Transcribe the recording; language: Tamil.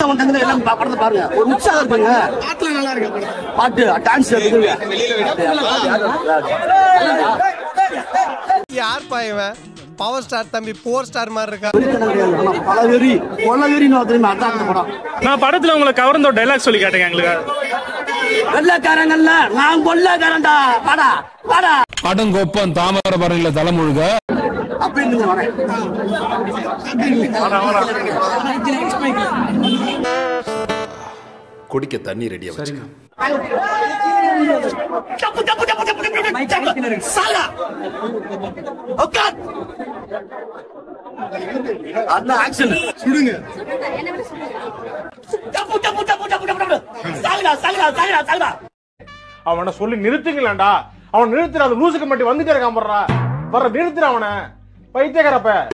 வந்தாங்க எல்லாம் பா- படத்தை பாருங்க ஒரு உற்சாகம் இருப்பாங்க பாட்டுல நல்லா இருக்கு பாட்டு டான்ஸ் யார் இவன் பவர் ஸ்டார் தம்பி போர் ஸ்டார் மாதிரி இருக்கா பல வெறி கொள்ள வெறின்னு தெரியுமா அதான் அந்த படம் நான் படத்துல உங்களை கவர்ந்த ஒரு டைலாக் சொல்லி கேட்டேங்க எங்களுக்கு வெள்ளக்காரங்கல்ல நான் கொள்ளக்காரன்டா வாடா வாடா அடங்கொப்பம் தாமிரபரணியில தலைமுழுக அப்படின்னு வரேன் குடிக்க தண்ணி ரெடியா வச்சுக்க தப்பு தப்பு தப்பு தப்பு தப்பு தப்பு சாலா உட்கார் அதான் ஆக்ஷன் சுடுங்க தப்பு தப்பு தப்பு தப்பு தப்பு தப்பு சாகுடா சாகுடா சாகுடா சாகுடா அவனை சொல்லி நிறுத்துங்களேன்டா அவன் நிறுத்துற அந்த லூசுக்கு மட்டும் வந்துட்டே இருக்கான் போடுறா வர்ற நிறுத்துற அவனை பைத்தியக்காரப்ப